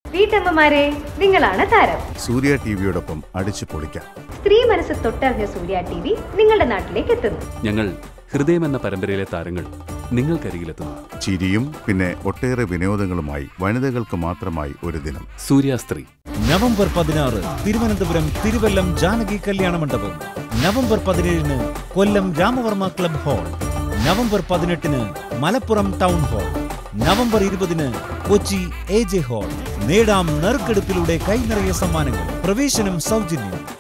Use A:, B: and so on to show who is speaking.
A: വീട്ടമ്മമാരെ നിങ്ങളാണ് താരം
B: സൂര്യ ടി വിയോടൊപ്പം അടിച്ചു പൊളിക്കാം
A: സ്ത്രീ മനസ്സ് തൊട്ടറിഞ്ഞ സൂര്യ ടി വി നിങ്ങളുടെ നാട്ടിലേക്ക് എത്തുന്നു
C: ഞങ്ങൾ ഹൃദയം എന്ന പരമ്പരയിലെ താരങ്ങൾ നിങ്ങൾക്കരികിലെത്തുന്നു
B: ചിരിയും പിന്നെ ഒട്ടേറെ വിനോദങ്ങളുമായി വനിതകൾക്ക് മാത്രമായി ഒരു ദിനം
C: സൂര്യാസ്ത്രീ
D: നവംബർ പതിനാറ് തിരുവനന്തപുരം തിരുവല്ലം ജാനകി കല്യാണ മണ്ഡപം നവംബർ പതിനേഴിന് Kollam Ramavarma club hall November പതിനെട്ടിന് മലപ്പുറം ടൗൺ ഹാൾ നവംബർ ഇരുപതിന് കൊച്ചി എ ജെ ഹാൾ നേടാം നറുക്കെടുപ്പിലൂടെ കൈനിറയ സമ്മാനങ്ങൾ പ്രവേശനം സൗജന്യം